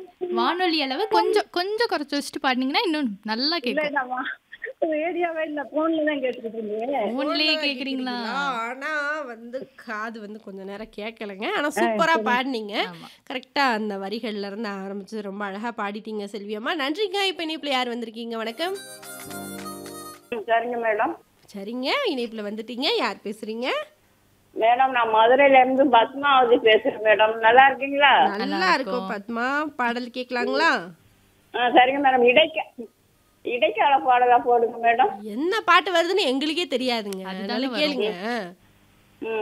வானொலி அளவு கொஞ்சம் கொஞ்சம் குறைச்சு வச்சுட்டு பாடினீங்கன்னா இன்னும் நல்லா இல்ல கேட்கும் நான் வா- ரேடியோவே இல்ல போன்ல தான் கேட்டுக்கிட்டு இருந்தேன் போன்லயே கேக்குறீங்களா ஆனா வந்து காது வந்து கொஞ்ச நேரம் கேட்கலங்க ஆனா சூப்பரா பாடினீங்க ஆமா கரெக்டா அந்த வரிகள்ல இருந்து ஆரம்பிச்சு ரொம்ப அழகா பாடிட்டீங்க செல்வியம்மா நன்றிங்க இப்ப இணைப்புல யார் வந்திருக்கீங்க வணக்கம் சரிங்க மேடம் சரிங்க இணைப்புல வந்துட்டீங்க யார் பேசுறீங்க மேடம் நான் மதுரையில இருந்து பத்மாவதி பேசுறேன் மேடம் நல்லா இருக்கீங்களா நல்லா இருக்கும் பத்மா பாடல் கேட்கலாங்களா ஆ, சரிங்க மேடம் இடைக்க இடைக்கால பாடலா போடுங்க மேடம் என்ன பாட்டு வருதுன்னு எங்களுக்கே தெரியாதுங்க அதனால கேளுங்க